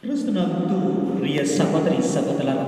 క్రీస్తునందు ప్రియ సహోదరి సహోదరులారా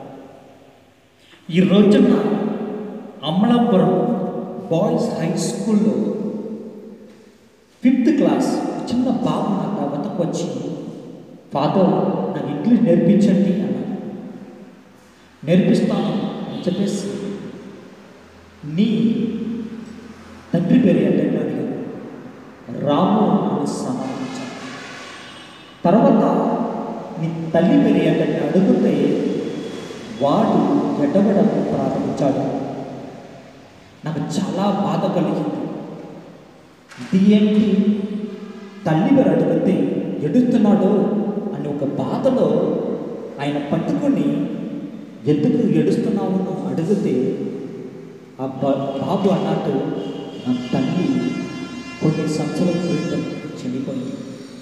ఈ రోజున అమలాపురం బాయ్స్ హై స్కూల్లో ఫిఫ్త్ క్లాస్ చిన్న బాబు నాకు నా వద్దకు వచ్చి ఫాదర్ నాకు ఇంగ్లీష్ నేర్పించండి అన్నాడు నేర్పిస్తాను అని చెప్పేసి నీ తండ్రి పేరు ఏంటంటే అడిగాడు రాము అని సమాధానించాను తర్వాత నీ తల్లి పేరు ఏంటంటే అడిగితే వాడు ఎడవడం ప్రారంభించాడు నాకు చాలా బాధ కలిగింది ఇదేంటి తల్లి పేరు అడిగితే ఎడుతున్నాడు అని ఒక బాధలో ఆయన పట్టుకొని ఎందుకు ఏడుస్తున్నావు అని అడిగితే ఆ బా- బాబు అన్నట్టు నా తల్లి కొన్ని సంవత్సరాల క్రితం చనిపోయింది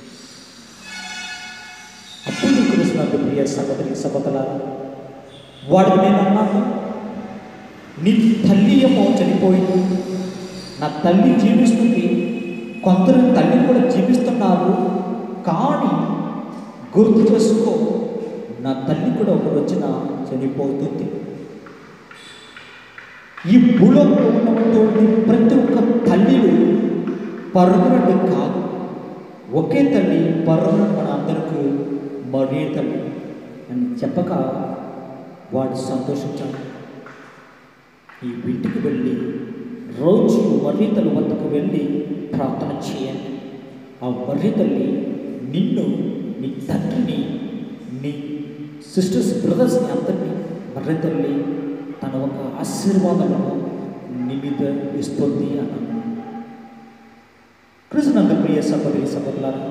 అప్పుడు నీకు తెలిసినట్టు ప్రియ సహోదరి సహోదరులారా వాడికి నేను అన్నాను నీ తల్లి ఏమో చనిపోయింది నా తల్లి జీవిస్తుంది కొందరు తల్లి కూడా జీవిస్తున్నారు కానీ గుర్తు చేసుకో నా తల్లి కూడా ఒక రోజున చనిపోతుంది ఈ భూలోకంలో ఉన్నటువంటి ప్రతి ఒక్క తల్లిలు పరుగునట్టు కాదు ఒకే తల్లి పరుగున మన అందరికీ మరే తల్లి అని చెప్పక వాడు సంతోషించాడు ఈ ఇంటికి వెళ్ళి రోజు మర్రి తల్లి వద్దకు వెళ్ళి ప్రార్థన చేయండి ఆ మర్రి తల్లి నిన్ను నీ తండ్రిని నీ సిస్టర్స్ బ్రదర్స్ని అందరినీ మర్రి తల్లి తన ఒక ఆశీర్వాదమును నీ మీద ఇస్తుంది అన్నాను కృష్ణంద ప్రియ సహోదరి సహోదరులారా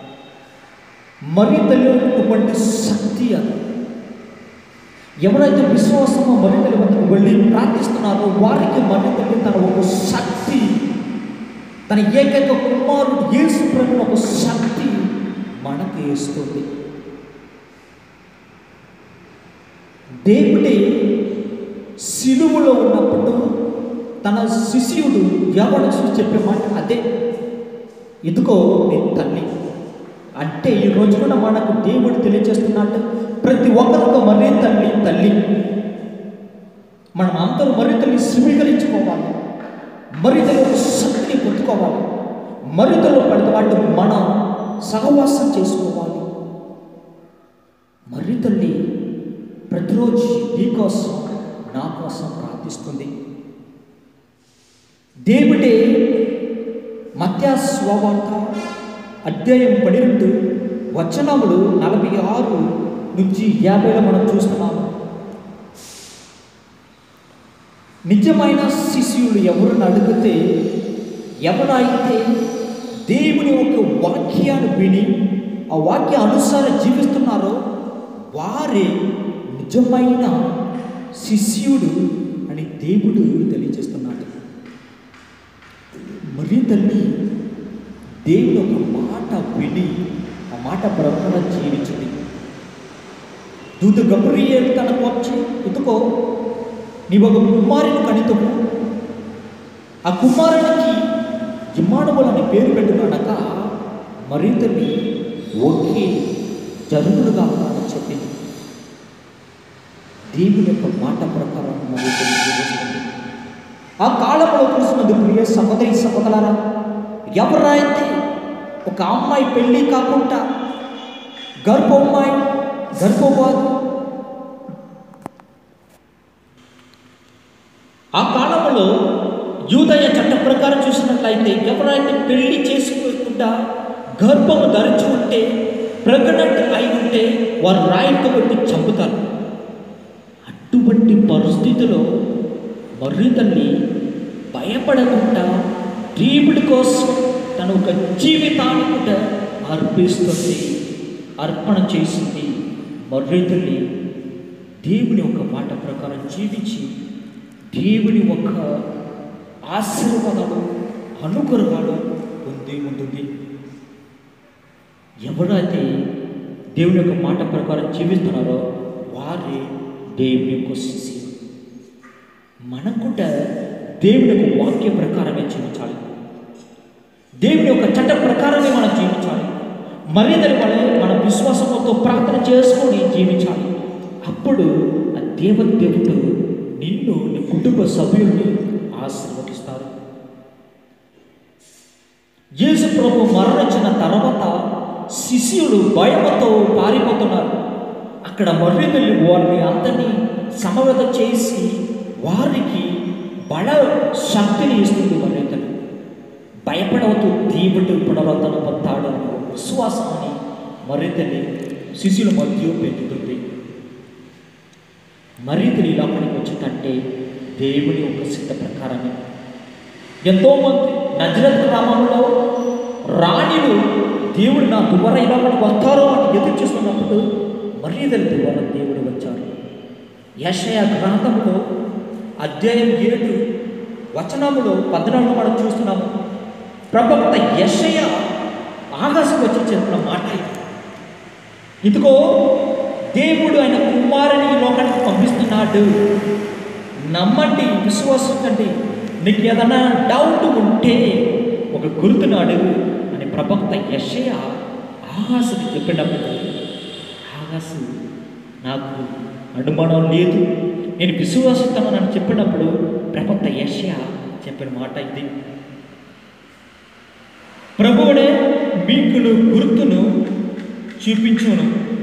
మరి తల్లి ఉన్నటువంటి శక్తి అది ఎవరైతే విశ్వాసము మరి తల్లి వద్దకు వెళ్ళి ప్రార్థిస్తున్నారో వారికి మరి తల్లి తన ఒక శక్తి తన ఏకైక కుమారుడు యేసు ప్రభువుని ఒక శక్తి మనకి ఇస్తుంది దేవుడే సిలువలో ఉన్నప్పుడు తన శిష్యుడు ఎవడు చూసి చెప్పే మాట అదే ఇదిగో నీ తల్లి అంటే ఈ రోజున మనకు దేవుడు తెలియజేస్తున్నట్టు ప్రతి ఒక్కరికి మరీ తల్లి తల్లి మనం అందరూ మరీ తల్లి స్వీకరించుకోవాలి మరి తల్లి శక్తిని పొందుకోవాలి మరితలో పడితే వాటి మనం సహవాసం చేసుకోవాలి మరి తల్లి ప్రతిరోజు నీ కోసం నా కోసం ప్రార్థిస్తుంది దేవుడే మత్యా స్వవార్త అధ్యాయం పన్నెండు వచనములు నలభై ఆరు నుంచి యాభైలో మనం చూస్తున్నాము నిజమైన శిష్యులు ఎవరిని అడిగితే ఎవరైతే దేవుని ఒక వాక్యాన్ని విని ఆ వాక్య అనుసారం జీవిస్తున్నారో వారే నిజమైన శిష్యుడు అని దేవుడు తెలియజేస్తున్నాడు మరి తల్లి దేవుడు ఒక మాట విని ఆ మాట ప్రకారం జీవించింది దూత గబ్రియల్ తనకు వచ్చి ఇతుకో నీ ఒక కుమారుని కనితము ఆ కుమారునికి ఇమ్మానుబుల్ అని పేరు పెట్టుకున్నాక మరి తల్లి ఒకే జరుగుడుగా అని చెప్పింది దేవుని యొక్క మాట ప్రకారం మరి తల్లి జీవిస్తుంది ఆ కాలంలో కూర్చున్నది ప్రియ సహోదరి సహోదరులారా ఎవరైతే ఒక అమ్మాయి పెళ్ళి కాకుండా గర్భమ్మాయి గర్భవాదు ఆ కాలంలో యూదయ చట్ట ప్రకారం చూసినట్లయితే ఎవరైతే పెళ్లి చేసుకోకుండా గర్భము ధరించి ఉంటే ప్రెగ్నెంట్ అయి ఉంటే వారు రాయితో కొట్టి చంపుతారు అటువంటి పరిస్థితిలో మర్రి తల్లి భయపడకుండా దేవుడి కోసం తన ఒక జీవితాన్ని కూడా అర్పిస్తుంది అర్పణ చేసింది మర్రి తల్లి దేవుని ఒక మాట ప్రకారం జీవించి దేవుని ఒక ఆశీర్వాదాలు అనుగ్రహాలు పొంది ఉంటుంది ఎవరైతే దేవుని యొక్క మాట ప్రకారం జీవిస్తున్నారో వారే దేవుని యొక్క శిష్యులు మనం కూడా దేవుని యొక్క వాక్య ప్రకారమే జీవించాలి దేవుని యొక్క చట్ట ప్రకారమే మనం జీవించాలి మర్యాదల వలె మన విశ్వాసంతో ప్రార్థన చేసుకొని జీవించాలి అప్పుడు ఆ దేవత దేవుడు నిన్ను నీ కుటుంబ సభ్యుల్ని ఆశీర్వదిస్తారు యేసు ప్రభు మరణించిన తర్వాత శిష్యులు భయముతో పారిపోతున్నారు అక్కడ మర్రిదల్లి వారిని అందరినీ సమవేత చేసి వారికి బల శక్తిని ఇస్తుంది మర్రిదలు భయపడవద్దు దేవుడు పునరుద్ధరణ పొందాడు అనే ఒక విశ్వాసాన్ని మర్రిదల్లి శిష్యుల మధ్య పెంచుతుంది మర్రిదలు ఈ లోకానికి వచ్చిందంటే దేవుని ఒక సిద్ధ ప్రకారమే ఎంతోమంది నజరత్ గ్రామంలో రాణిలు దేవుడు నా ద్వారా ఇలా మనకు వస్తారో అని ఎదురు చూస్తున్నప్పుడు మర్యాదల ద్వారా దేవుడు వచ్చారు యషయ గ్రంథంలో అధ్యాయం ఏడు వచనములో పద్నాలుగు మనం చూస్తున్నాము ప్రవక్త యషయ ఆకాశం వచ్చి చెప్పిన మాట ఇది ఇదిగో దేవుడు ఆయన కుమారుని ఈ లోకానికి పంపిస్తున్నాడు నమ్మండి విశ్వసించండి నీకు ఏదైనా డౌట్ ఉంటే ఒక గుర్తును అడుగు అని ప్రవక్త యషయ ఆహాసుకి చెప్పినప్పుడు ఆహాసు నాకు అనుమానం లేదు నేను విశ్వాసిస్తానని చెప్పినప్పుడు ప్రవక్త యషయ చెప్పిన మాట ఇది ప్రభువుడే మీకును గుర్తును చూపించును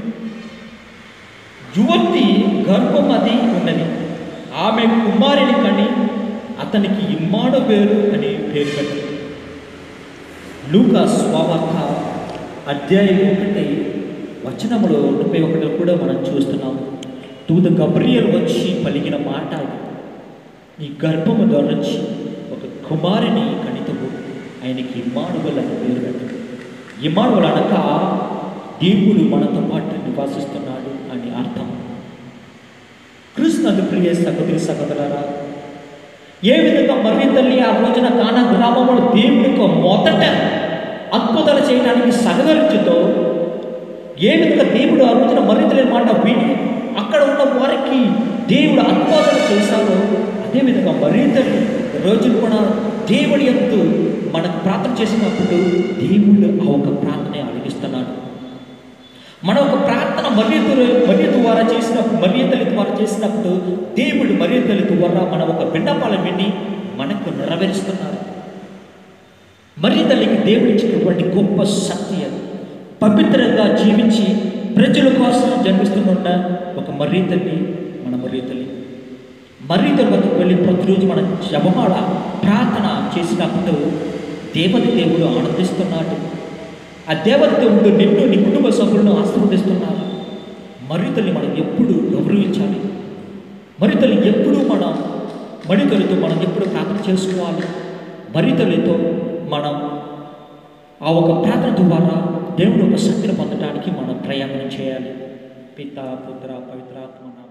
యువతి గర్భం అది ఉన్నది ఆమె కుమారుని కని అతనికి ఇమ్మాడు పేరు అని పేరు పెట్టింది లూకా స్వావార్త అధ్యాయం ఒకటి వచనములో ముప్పై ఒకటి కూడా మనం చూస్తున్నాం దూత గబ్రియల్ వచ్చి పలికిన మాట ఇది. ఈ గర్భము ధరించి ఒక కుమారుని కణితము ఆయనకి ఇమ్మానువల్ అని పేరు పెట్టింది ఇమ్మానువల్ అనక దేవుడు మనతో పాటు నివాసిస్తున్నాడు అని అర్థం కృష్ణుడు ప్రియ సహోదరి సహోదరారా ఏ విధంగా మర్రి తల్లి ఆ రోజున కాన గ్రామంలో దేవుని యొక్క మొదట అద్భుతాలు చేయడానికి సహకరించుతో ఏ విధంగా దేవుడు ఆ రోజున మర్రి తల్లి మాట విని అక్కడ ఉన్న వారికి దేవుడు అద్భుతాలు చేశారో అదేవిధంగా మర్రి తల్లి రోజులు కూడా దేవుడి ఎందు మనకు ప్రార్థన చేసినప్పుడు దేవుడు ఆ ఒక ప్రార్థన అడిగిస్తున్నాడు మన ఒక ప్రార్థన మర్యాద మర్యాద ద్వారా చేసినప్పుడు మర్యాదల ద్వారా చేసినప్పుడు దేవుడు మర్యాదల ద్వారా మన ఒక విన్నపాలను విని మనకు నెరవేరుస్తున్నారు మర్యాదలకి దేవుడు ఇచ్చినటువంటి గొప్ప శక్తి అది పవిత్రంగా జీవించి ప్రజల కోసం జన్మిస్తున్న ఒక మర్యాదల్ని మన మర్యాదలి మర్యాదల వద్దకు వెళ్ళి ప్రతిరోజు మనం జపమాడ ప్రార్థన చేసినప్పుడు దేవత దేవుడు ఆనందిస్తున్నాడు ఆ దేవత దేవుడు నిన్ను నీ కుటుంబ సభ్యులను ఆశీర్వదిస్తున్నారు మరితల్ని మనం ఎప్పుడు గౌరవించాలి మరితల్ని ఎప్పుడు మనం మరితలతో మనం ఎప్పుడు ప్రార్థన చేసుకోవాలి మరితలతో మనం ఆ ఒక ప్రార్థన ద్వారా దేవుడు ఒక శక్తిని పొందడానికి మనం ప్రయాణం చేయాలి పిత పుత్ర పవిత్రాత్మ